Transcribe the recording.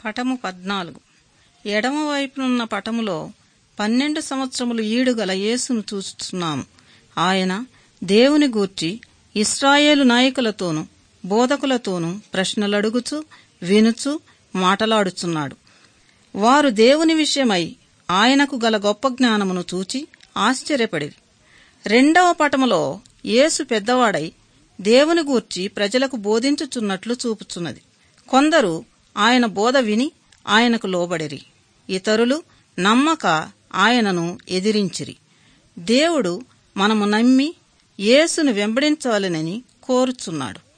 పటము పద్నాలుగు ఎడమవైపునున్న పటములో పన్నెండు సంవత్సరములు ఈడుగల యేసును చూస్తున్నాము ఆయన దేవుని గూర్చి ఇస్రాయేలు నాయకులతోనూ బోధకులతోనూ ప్రశ్నలడుగుచు వినుచు మాటలాడుచున్నాడు వారు దేవుని విషయమై ఆయనకు గల గొప్ప జ్ఞానమును చూచి ఆశ్చర్యపడిరి రెండవ పటములో యేసు పెద్దవాడై దేవుని గూర్చి ప్రజలకు బోధించుచున్నట్లు చూపుచున్నది కొందరు ఆయన బోధ విని ఆయనకు లోబడిరి ఇతరులు నమ్మక ఆయనను ఎదిరించిరి దేవుడు మనము నమ్మి యేసును వెంబడించాలనని కోరుచున్నాడు